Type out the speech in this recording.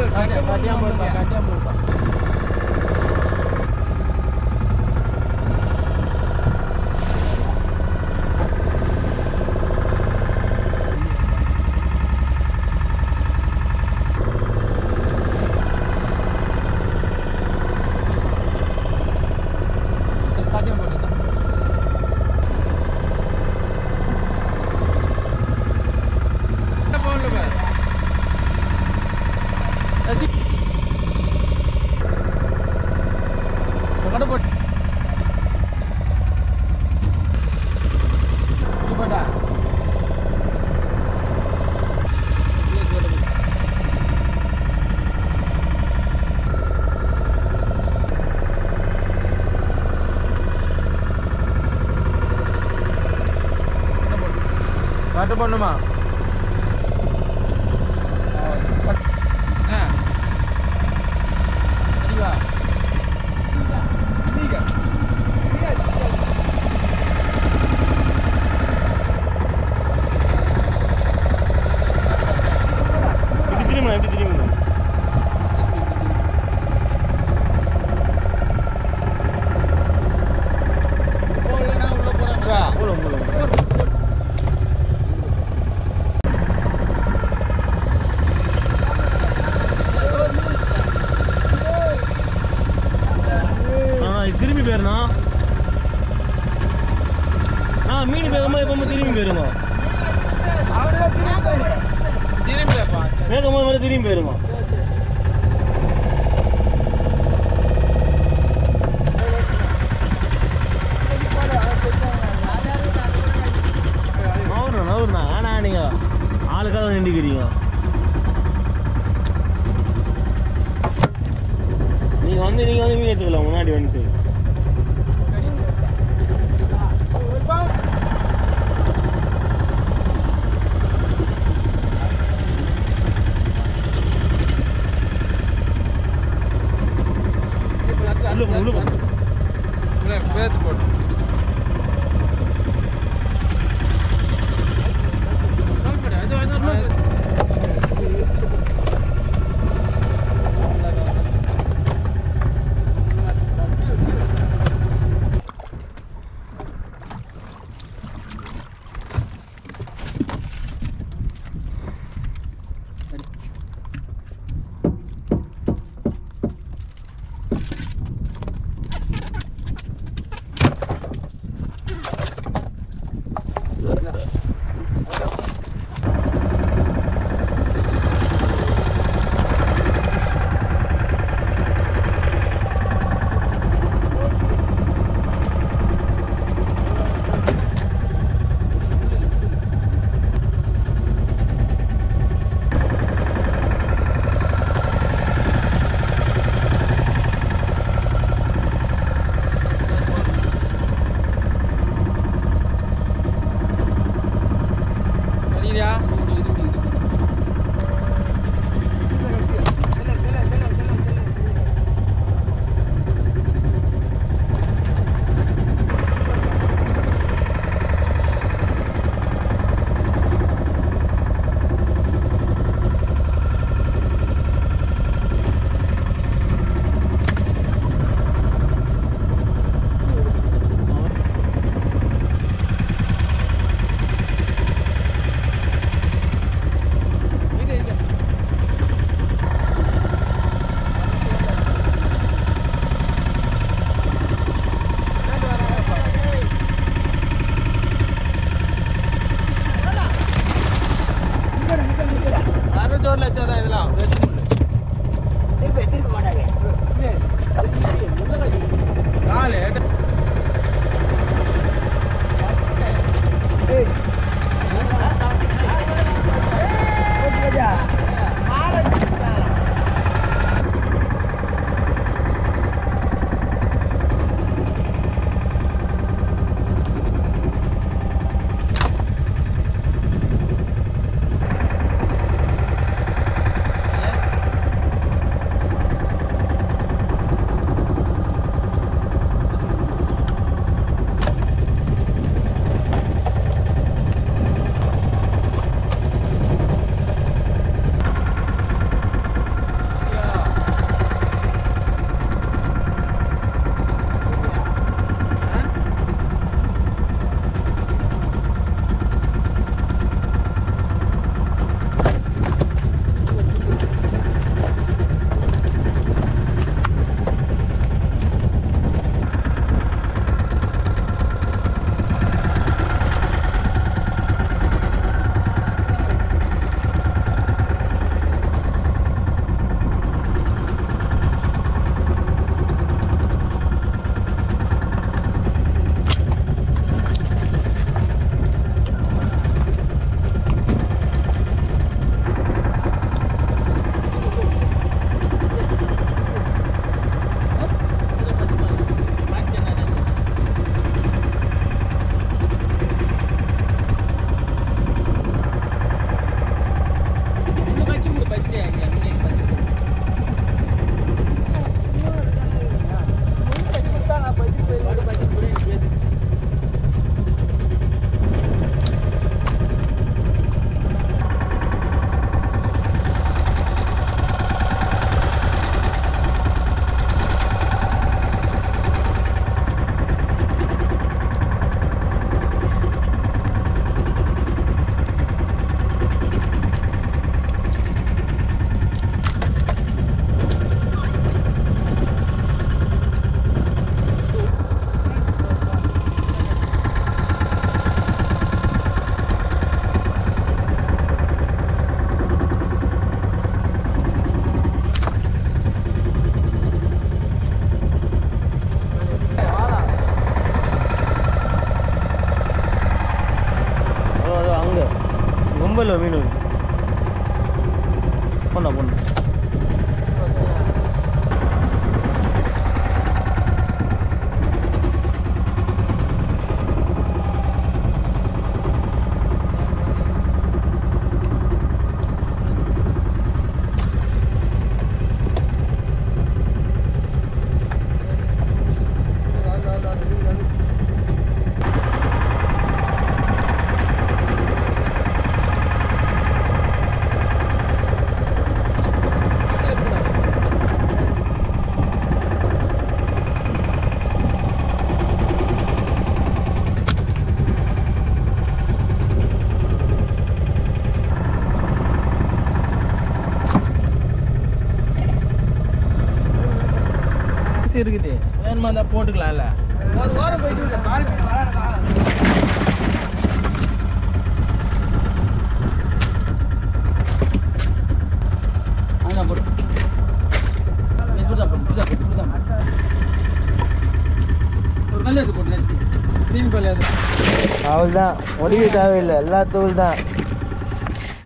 காட்டியாம இருப்பா காட்டியாம இருப்பா காட்டியாம போட்டு கடை போட்டு நீ போட்டா கட்டு பண்ணுமா சரிவா இப்படி திரும்ப எப்படி திரும்ப போகலன்னா உள்ள போறாங்க போலாம் போலாம் ஆ இது திரும்பி போயிருண்ணா ஆ மீன் வேகமாக எப்பவுமே திரும்பி போயிருங்க திரும்பிப்பா வேகமாக மேலே திரும்பி போயிருங்க நவுறுண்ணா நவுறுண்ணா ஆனா நீங்கள் ஆளுக்காக நின்றுக்கிறீங்க நீங்கள் வந்து நீங்கள் வந்து மீன் எடுத்துக்கலாம் முன்னாடி வந்துட்டு உள்ள போ, உள்ள போ. பேத்து போட்டு சரியா அரை ஜோர்ல வச்சாதான் இதெல்லாம் வெச்சு காலு போண்ணா போண்ணா இருக்குது வேணுமா இருந்தா போட்டுக்கலாம்ல ஒரு வாரம் போயிட்டு பாருங்க அங்கே போடு நீ இப்படி தான் போடு இப்படி தான் போடு இப்படி தான் போடு ஒரு கல் எடுத்து போட்டு சீன் பண்ணி அவள் தான் ஒளிவு தேவையில்லை எல்லா தூள் தான்